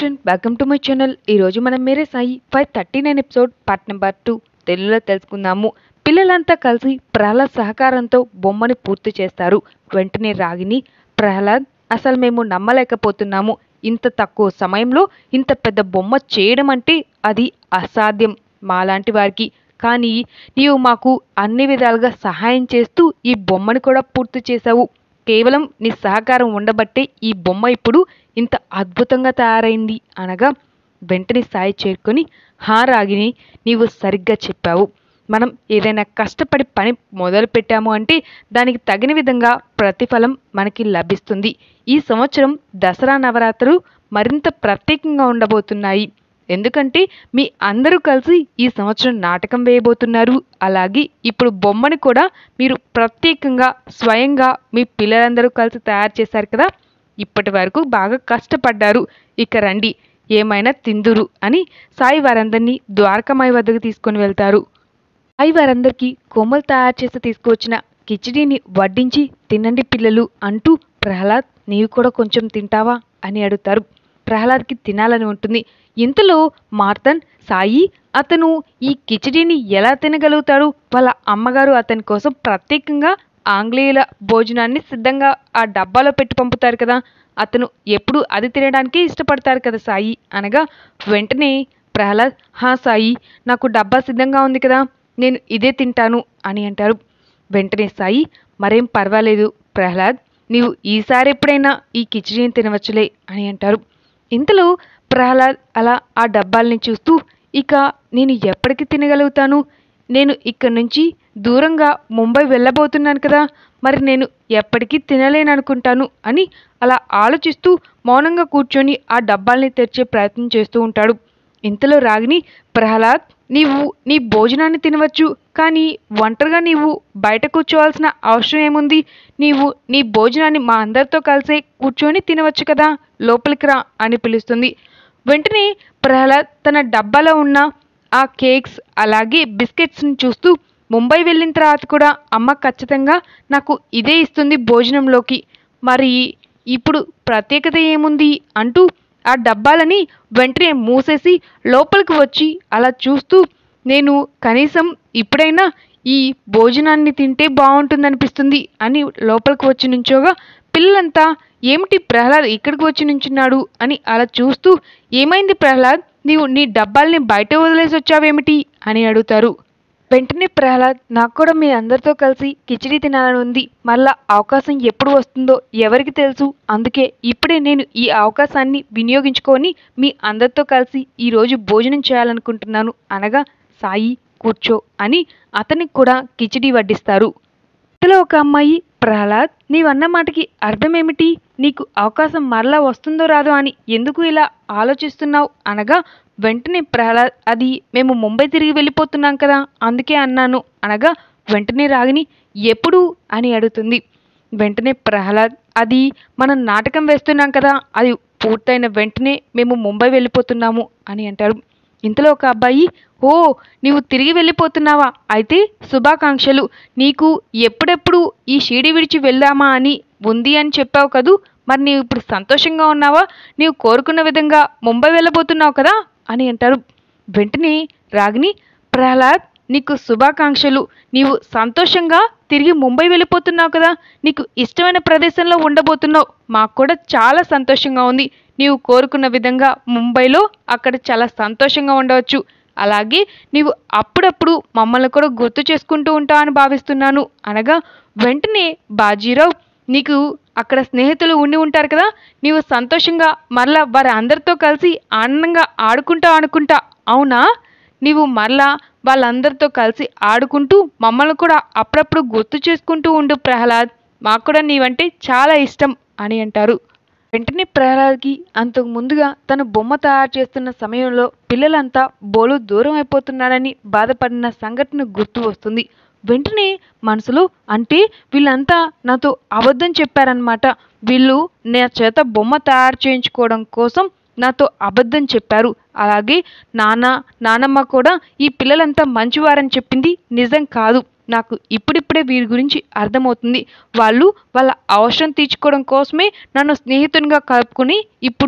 friend welcome to my channel ఈరోజు మనం Mere Sai five thirty nine episode part number two తెలుగులో తెలుసుకుందాము పిల్లలంతా కలిసి ప్రహ్లాద్ సహకారంతో బొమ్మని పూర్తి చేస్తారు వెంటనే రాగిని ప్రహ్లాద్ అసలు మేము నమ్మలేకపోతున్నాము ఇంత తక్కువ సమయంలో ఇంత పెద్ద బొమ్మ చేయడం అంటే అది అసాధ్యం మాలాంటి వారికి కానీ నీవు మాకు అన్ని విధాలుగా సహాయం చేస్తూ ఈ బొమ్మని కూడా పూర్తి చేశావు కేవలం నీ సహకారం ఉండబట్టే ఈ బొమ్మ ఇప్పుడు ఇంత అద్భుతంగా తయారైంది అనగా వెంటనే సాయి చేరుకొని హా రాగిని నీవు సరిగ్గా చెప్పావు మనం ఏదైనా కష్టపడి పని మొదలు పెట్టాము అంటే దానికి తగిన విధంగా ప్రతిఫలం మనకి లభిస్తుంది ఈ సంవత్సరం దసరా నవరాత్రులు మరింత ప్రత్యేకంగా ఉండబోతున్నాయి ఎందుకంటే మీ అందరూ కలిసి ఈ సంవత్సరం నాటకం వేయబోతున్నారు అలాగే ఇప్పుడు బొమ్మని కూడా మీరు ప్రత్యేకంగా స్వయంగా మీ పిల్లలందరూ కలిసి తయారు చేశారు కదా ఇప్పటి వరకు బాగా కష్టపడ్డారు ఇక రండి ఏమైనా తిందురు అని సాయి వారందరినీ ద్వారకామాయి వద్దకు తీసుకొని వెళ్తారు సాయి వారందరికీ కొమ్మలు తయారు చేసి తీసుకువచ్చిన కిచిడీని వడ్డించి తినండి పిల్లలు అంటూ ప్రహ్లాద్ నీవు కూడా కొంచెం తింటావా అని అడుగుతారు ప్రహ్లాద్కి తినాలని ఉంటుంది ఇంతలో మార్తన్ సాయి అతను ఈ కిచిడీని ఎలా తినగలుగుతాడు వాళ్ళ అమ్మగారు అతని కోసం ప్రత్యేకంగా ఆంగ్లేయుల భోజనాన్ని సిద్ధంగా ఆ డబ్బాలో పెట్టి పంపుతారు కదా అతను ఎప్పుడు అది తినడానికే ఇష్టపడతారు కదా సాయి అనగా వెంటనే ప్రహ్లాద్ హా సాయి నాకు డబ్బా సిద్ధంగా ఉంది కదా నేను ఇదే తింటాను అని అంటారు వెంటనే సాయి మరేం పర్వాలేదు ప్రహ్లాద్ నీవు ఈసారి ఎప్పుడైనా ఈ కిచిడీని తినవచ్చులే అని అంటారు ఇంతలో ప్రహ్లాద్ అలా ఆ డబ్బాల్ని చూస్తూ ఇక నేను ఎప్పటికి తినగలుగుతాను నేను ఇక్కడి నుంచి దూరంగా ముంబై వెళ్ళబోతున్నాను కదా మరి నేను ఎప్పటికీ తినలేననుకుంటాను అని అలా ఆలోచిస్తూ మౌనంగా కూర్చొని ఆ డబ్బాల్ని తెరిచే ప్రయత్నం చేస్తూ ఉంటాడు ఇంతలో రాగిని ప్రహ్లాద్ నీవు నీ భోజనాన్ని తినవచ్చు కానీ ఒంటరిగా నీవు బయట కూర్చోవాల్సిన అవసరం ఏముంది నీవు నీ భోజనాన్ని మా అందరితో కలిసే కూర్చొని తినవచ్చు కదా లోపలికి రా అని పిలుస్తుంది వెంటనే ప్రహ్లాద్ తన డబ్బాలో ఉన్న ఆ కేక్స్ అలాగే బిస్కెట్స్ని చూస్తూ ముంబై వెళ్ళిన తర్వాత కూడా అమ్మ ఖచ్చితంగా నాకు ఇదే ఇస్తుంది భోజనంలోకి మరి ఇప్పుడు ప్రత్యేకత ఏముంది అంటూ ఆ డబ్బాలని వెంటనే మూసేసి లోపలికి వచ్చి అలా చూస్తూ నేను కనీసం ఇప్పుడైనా ఈ భోజనాన్ని తింటే బాగుంటుందనిపిస్తుంది అని లోపలికి వచ్చి నుంచోగా పిల్లలంతా ఏమిటి ప్రహ్లాద్ ఇక్కడికి వచ్చి నుంచున్నాడు అని అలా చూస్తూ ఏమైంది ప్రహ్లాద్ నీవు నీ డబ్బాల్ని బయట వదిలేసి వచ్చావేమిటి అని అడుగుతారు వెంటనే ప్రహ్లాద్ నాకు కూడా మీ అందరితో కలిసి కిచిడి తినాలని ఉంది మళ్ళా అవకాశం ఎప్పుడు వస్తుందో ఎవరికి తెలుసు అందుకే ఇప్పుడే నేను ఈ అవకాశాన్ని వినియోగించుకొని మీ అందరితో కలిసి ఈరోజు భోజనం చేయాలనుకుంటున్నాను అనగా సాయి కూర్చో అని అతనికి కూడా కిచిడి వడ్డిస్తారు ఇందులో ఒక అమ్మాయి ప్రహ్లాద్ నీవన్న మాటకి అర్థం ఏమిటి నీకు అవకాశం మరలా వస్తుందో రాదో అని ఎందుకు ఇలా ఆలోచిస్తున్నావు అనగా వెంటనే ప్రహ్లాద్ అది మేము ముంబై తిరిగి వెళ్ళిపోతున్నాం కదా అందుకే అన్నాను అనగా వెంటనే రాగిని ఎప్పుడు అని అడుగుతుంది వెంటనే ప్రహ్లాద్ అది మనం నాటకం వేస్తున్నాం కదా అది పూర్తయిన వెంటనే మేము ముంబై వెళ్ళిపోతున్నాము అని అంటారు ఇంతలో ఒక అబ్బాయి ఓ నీవు తిరిగి వెళ్ళిపోతున్నావా అయితే శుభాకాంక్షలు నీకు ఎప్పుడెప్పుడు ఈ షీడి విడిచి వెళ్దామా అని ఉంది అని చెప్పావు కదూ మరి నీవు ఇప్పుడు సంతోషంగా ఉన్నావా నీవు కోరుకున్న విధంగా ముంబై వెళ్ళబోతున్నావు కదా అని అంటారు వెంటనే రాగిని ప్రహ్లాద్ నీకు శుభాకాంక్షలు నీవు సంతోషంగా తిరిగి ముంబై వెళ్ళిపోతున్నావు కదా నీకు ఇష్టమైన ప్రదేశంలో ఉండబోతున్నావు మాకు కూడా చాలా సంతోషంగా ఉంది నీవు కోరుకున్న విధంగా ముంబైలో అక్కడ చాలా సంతోషంగా ఉండవచ్చు అలాగే నీవు అప్పుడప్పుడు మమ్మల్ని కూడా గుర్తు చేసుకుంటూ ఉంటావు అని భావిస్తున్నాను అనగా వెంటనే బాజీరావు నీకు అక్కడ స్నేహితులు ఉండి ఉంటారు కదా నీవు సంతోషంగా మరలా వారి అందరితో కలిసి ఆనందంగా ఆడుకుంటా అనుకుంటా అవునా నీవు మరలా వాళ్ళందరితో కలిసి ఆడుకుంటూ మమ్మల్ని కూడా అప్పుడప్పుడు గుర్తు చేసుకుంటూ ఉండు ప్రహ్లాద్ మాకు కూడా నీవంటే చాలా ఇష్టం అని అంటారు వెంటనే ప్రహ్లాద్కి అంతకు ముందుగా తను బొమ్మ తయారు చేస్తున్న సమయంలో పిల్లలంతా బోలు దూరం అయిపోతున్నాడని బాధపడిన సంఘటన గుర్తు వస్తుంది వెంటనే మనసులో అంటే వీళ్ళంతా నాతో అబద్ధం చెప్పారనమాట వీళ్ళు నా చేత బొమ్మ తయారు చేయించుకోవడం కోసం నాతో అబద్ధం చెప్పారు అలాగే నాన్న నానమ్మ కూడా ఈ పిల్లలంతా మంచివారని చెప్పింది నిజం కాదు నాకు ఇప్పుడిప్పుడే వీరి గురించి అర్థమవుతుంది వాళ్ళు వాళ్ళ అవసరం తీర్చుకోవడం కోసమే నన్ను స్నేహితునిగా కలుపుకుని ఇప్పుడు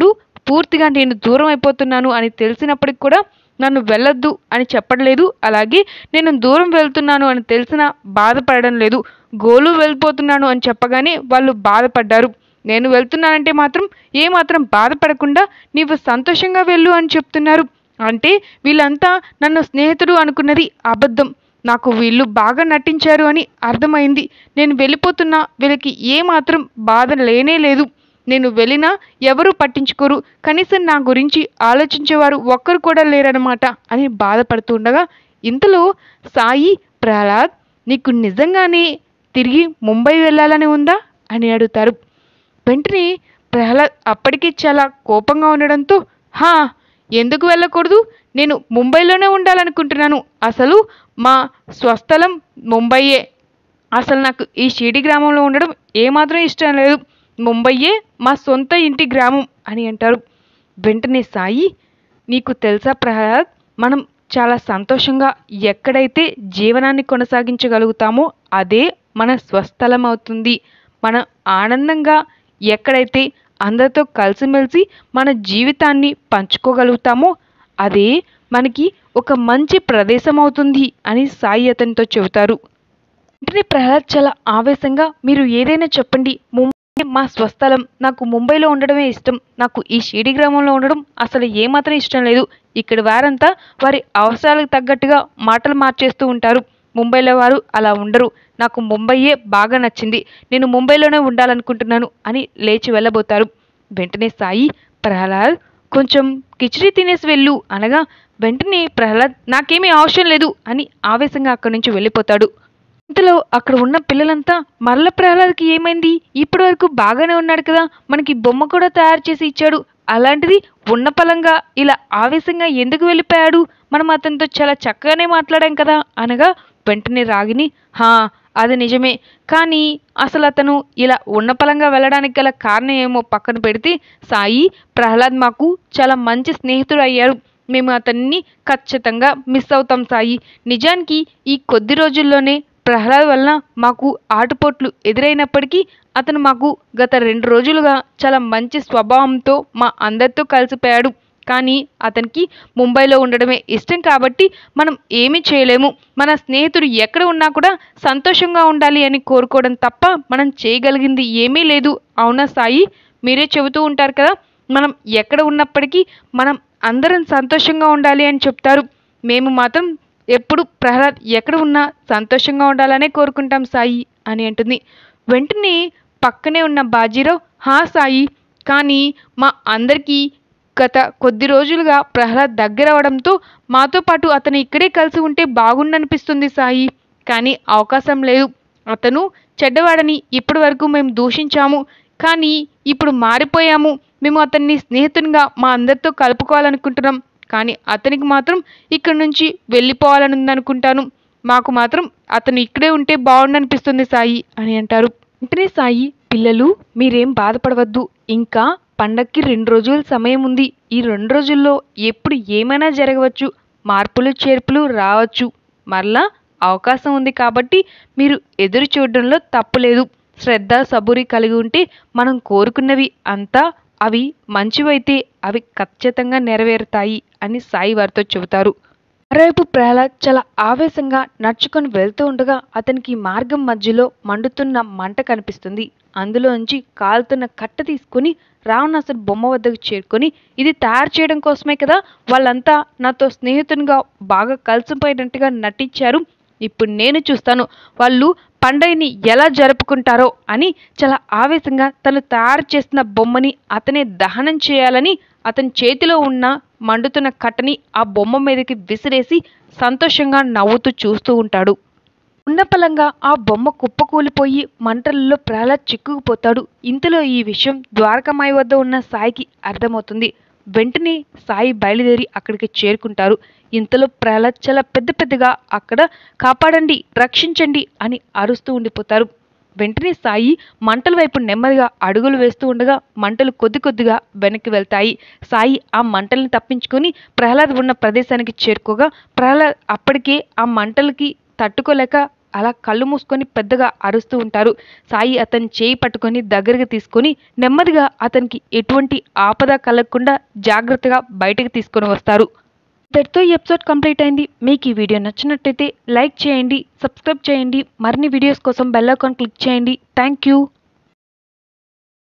పూర్తిగా నేను దూరం అయిపోతున్నాను అని తెలిసినప్పటికి కూడా నన్ను వెళ్ళొద్దు అని చెప్పడం అలాగే నేను దూరం వెళ్తున్నాను అని తెలిసిన బాధపడడం లేదు గోలు వెళ్ళిపోతున్నాను అని చెప్పగానే వాళ్ళు బాధపడ్డారు నేను వెళ్తున్నానంటే మాత్రం ఏమాత్రం బాధపడకుండా నీవు సంతోషంగా వెళ్ళు అని చెప్తున్నారు అంటే వీళ్ళంతా నన్ను స్నేహితుడు అనుకున్నది అబద్ధం నాకు వీళ్ళు బాగా నటించారు అని అర్థమైంది నేను వెళ్ళిపోతున్నా వీళ్ళకి ఏమాత్రం బాధ లేనే లేదు నేను వెళ్ళినా ఎవరు పట్టించుకోరు కనీసం నా గురించి ఆలోచించేవారు ఒక్కరు కూడా లేరనమాట అని బాధపడుతుండగా ఇంతలో సాయి ప్రహ్లాద్ నీకు నిజంగానే తిరిగి ముంబై వెళ్ళాలని ఉందా అని అడుగుతారు వెంటనే ప్రహ్లాద్ అప్పటికి చాలా కోపంగా ఉండడంతో హా ఎందుకు వెళ్ళకూడదు నేను ముంబైలోనే ఉండాలనుకుంటున్నాను అసలు మా స్వస్థలం ముంబైయే అసలు నాకు ఈ షిడి గ్రామంలో ఉండడం ఏమాత్రం ఇష్టం లేదు ముంబయ్యే మా సొంత ఇంటి గ్రామం అని అంటారు వెంటనే సాయి నీకు తెలుసా ప్రహ్లాద్ మనం చాలా సంతోషంగా ఎక్కడైతే జీవనాన్ని కొనసాగించగలుగుతామో అదే మన స్వస్థలం అవుతుంది మనం ఆనందంగా ఎక్కడైతే అందరితో కలిసిమెలిసి మన జీవితాన్ని పంచుకోగలుగుతామో అదే మనకి ఒక మంచి ప్రదేశం అవుతుంది అని సాయి అతనితో చెబుతారు వెంటనే ప్రహ్లాద్ చాలా ఆవేశంగా మీరు ఏదైనా చెప్పండి ముంబై మా స్వస్థలం నాకు ముంబైలో ఉండడమే ఇష్టం నాకు ఈ షిడి గ్రామంలో ఉండడం అసలు ఏమాత్రం ఇష్టం లేదు ఇక్కడ వారంతా వారి అవసరాలకు తగ్గట్టుగా మాటలు మార్చేస్తూ ఉంటారు ముంబైలో వారు అలా ఉండరు నాకు ముంబైయే బాగా నచ్చింది నేను ముంబైలోనే ఉండాలనుకుంటున్నాను అని లేచి వెళ్ళబోతారు వెంటనే సాయి ప్రహ్లాద్ కొంచెం కిచిడి తినేసి వెళ్ళు అనగా వెంటనే ప్రహ్లాద్ నాకేమీ అవసరం లేదు అని ఆవేశంగా అక్కడి నుంచి వెళ్ళిపోతాడు ఇంతలో అక్కడ ఉన్న పిల్లలంతా మరల ప్రహ్లాద్కి ఏమైంది ఇప్పటి వరకు బాగానే ఉన్నాడు కదా మనకి బొమ్మ కూడా తయారు చేసి ఇచ్చాడు అలాంటిది ఉన్న పలంగా ఇలా ఆవేశంగా ఎందుకు వెళ్ళిపోయాడు మనం అతనితో చాలా చక్కగానే మాట్లాడాం కదా అనగా వెంటనే రాగిని హా అది నిజమే కానీ అసలు అతను ఇలా ఉన్నపలంగా వెళ్ళడానికి గల కారణం ఏమో పక్కన పెడితే సాయి ప్రహ్లాద్ మాకు చాలా మంచి స్నేహితుడు అయ్యారు మేము అతన్ని ఖచ్చితంగా మిస్ అవుతాం సాయి నిజానికి ఈ కొద్ది రోజుల్లోనే ప్రహ్లాద్ వలన మాకు ఆటుపోట్లు ఎదురైనప్పటికీ అతను మాకు గత రెండు రోజులుగా చాలా మంచి స్వభావంతో మా అందరితో కలిసిపోయాడు కానీ అతనికి ముంబైలో ఉండడమే ఇష్టం కాబట్టి మనం ఏమీ చేయలేము మన స్నేహితుడు ఎక్కడ ఉన్నా కూడా సంతోషంగా ఉండాలి అని కోరుకోవడం తప్ప మనం చేయగలిగింది ఏమీ లేదు అవునా సాయి మీరే చెబుతూ ఉంటారు కదా మనం ఎక్కడ ఉన్నప్పటికీ మనం అందరం సంతోషంగా ఉండాలి అని చెప్తారు మేము మాత్రం ఎప్పుడు ప్రహ్లాద్ ఎక్కడ ఉన్నా సంతోషంగా ఉండాలనే కోరుకుంటాం సాయి అని అంటుంది వెంటనే పక్కనే ఉన్న బాజీరావు హా సాయి కానీ మా అందరికీ గత కొద్ది రోజులుగా ప్రహ్లాద్ దగ్గర అవడంతో మాతో పాటు అతను ఇక్కడే కలిసి ఉంటే బాగుండనిపిస్తుంది సాయి కానీ అవకాశం లేదు అతను చెడ్డవాడని ఇప్పటి వరకు మేము దూషించాము కానీ ఇప్పుడు మారిపోయాము మేము అతన్ని స్నేహితునిగా మా అందరితో కలుపుకోవాలనుకుంటున్నాం కానీ అతనికి మాత్రం ఇక్కడి నుంచి వెళ్ళిపోవాలని ఉందనుకుంటాను మాకు మాత్రం అతను ఇక్కడే ఉంటే బాగుండనిపిస్తుంది సాయి అని అంటారు వెంటనే సాయి పిల్లలు మీరేం బాధపడవద్దు ఇంకా పండక్కి రెండు రోజుల సమయం ఉంది ఈ రెండు రోజుల్లో ఎప్పుడు ఏమైనా జరగవచ్చు మార్పులు చేర్పులు రావచ్చు మరలా అవకాశం ఉంది కాబట్టి మీరు ఎదురు చూడడంలో తప్పులేదు శ్రద్ధ సబూరి కలిగి ఉంటే మనం కోరుకున్నవి అంతా అవి మంచివైతే అవి ఖచ్చితంగా నెరవేరుతాయి అని సాయి వారితో చెబుతారు మరోవైపు ప్రహ్లాద్ చాలా ఆవేశంగా నడుచుకొని వెళ్తూ ఉండగా అతనికి మార్గం మధ్యలో మండుతున్న మంట కనిపిస్తుంది అందులోంచి కాలుతున్న కట్ట తీసుకుని రావణాసుడు బొమ్మ వద్దకు చేరుకొని ఇది తయారు చేయడం కోసమే కదా వాళ్ళంతా నాతో స్నేహితునిగా బాగా కలిసిపోయినట్టుగా నటించారు ఇప్పుడు నేను చూస్తాను వాళ్ళు పండగని ఎలా జరుపుకుంటారో అని చాలా ఆవేశంగా తను తయారు చేసిన బొమ్మని అతనే దహనం చేయాలని అతని చేతిలో ఉన్న మండుతున్న కట్టని ఆ బొమ్మ మీదకి విసిరేసి సంతోషంగా నవ్వుతూ చూస్తూ ఉంటాడు ఉన్నపలంగా ఆ బొమ్మ కుప్పకూలిపోయి మంటలలో ప్రహ్లాద్ చిక్కుకుపోతాడు ఇంతలో ఈ విషయం ద్వారకామాయి వద్ద ఉన్న సాయికి అర్థమవుతుంది వెంటనే సాయి బయలుదేరి అక్కడికి చేరుకుంటారు ఇంతలో ప్రహ్లాద్ చాలా పెద్ద పెద్దగా అక్కడ కాపాడండి రక్షించండి అని అరుస్తూ ఉండిపోతారు వెంటనే సాయి మంటల వైపు నెమ్మదిగా అడుగులు వేస్తూ ఉండగా మంటలు కొద్ది కొద్దిగా వెనక్కి వెళ్తాయి సాయి ఆ మంటల్ని తప్పించుకొని ప్రహ్లాద్ ఉన్న ప్రదేశానికి చేరుకోగా ప్రహ్లాద్ అప్పటికే ఆ మంటలకి తట్టుకోలేక అలా కళ్ళు మూసుకొని పెద్దగా అరుస్తూ ఉంటారు సాయి అతని చేయి పట్టుకొని దగ్గరికి తీసుకొని నెమ్మదిగా అతనికి ఎటువంటి ఆపద కలగకుండా జాగ్రత్తగా బయటకు తీసుకొని వస్తారు ఇంతటితో ఈ ఎపిసోడ్ కంప్లీట్ అయింది మీకు ఈ వీడియో నచ్చినట్టయితే లైక్ చేయండి సబ్స్క్రైబ్ చేయండి మరిన్ని వీడియోస్ కోసం బెల్ ఐకాన్ క్లిక్ చేయండి థ్యాంక్ యూ